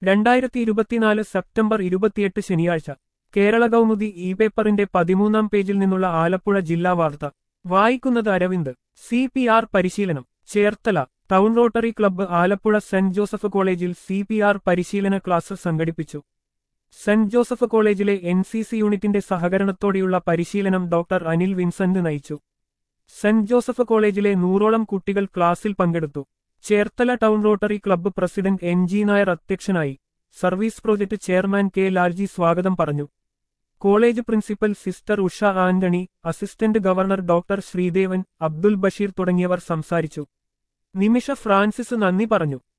രണ്ടായിരത്തി ഇരുപത്തിനാല് സെപ്റ്റംബർ ഇരുപത്തിയെട്ട് ശനിയാഴ്ച കേരള കൗമുദി ഇ പേപ്പറിന്റെ പതിമൂന്നാം പേജിൽ നിന്നുള്ള ആലപ്പുഴ ജില്ലാ വാർത്ത വായിക്കുന്നത് അരവിന്ദ് സി പി ആർ പരിശീലനം Cherthala town rotary club Alappuzha saint Joseph കോളേജിൽ സി പി ആർ പരിശീലന ക്ലാസ് സംഘടിപ്പിച്ചു സെന്റ് ജോസഫ് കോളേജിലെ എൻ സി സി യൂണിറ്റിന്റെ സഹകരണത്തോടെയുള്ള പരിശീലനം ഡോക്ടർ അനിൽ വിൻസെന്റ് നയിച്ചു സെന്റ് ജോസഫ് കോളേജിലെ നൂറോളം കുട്ടികൾ ക്ലാസ്സിൽ പങ്കെടുത്തു Cherthala town rotary club president N G Nair അധ്യക്ഷനായി service project chairman K Lalji സ്വാഗതം പറഞ്ഞു college principal sister Usha Antony assistant governor doctor Sreedevan Abdul Basheer തുടങ്ങിയവർ സംസാരിച്ചു നിമിഷ ഫ്രാൻസിസ് നന്ദി പറഞ്ഞു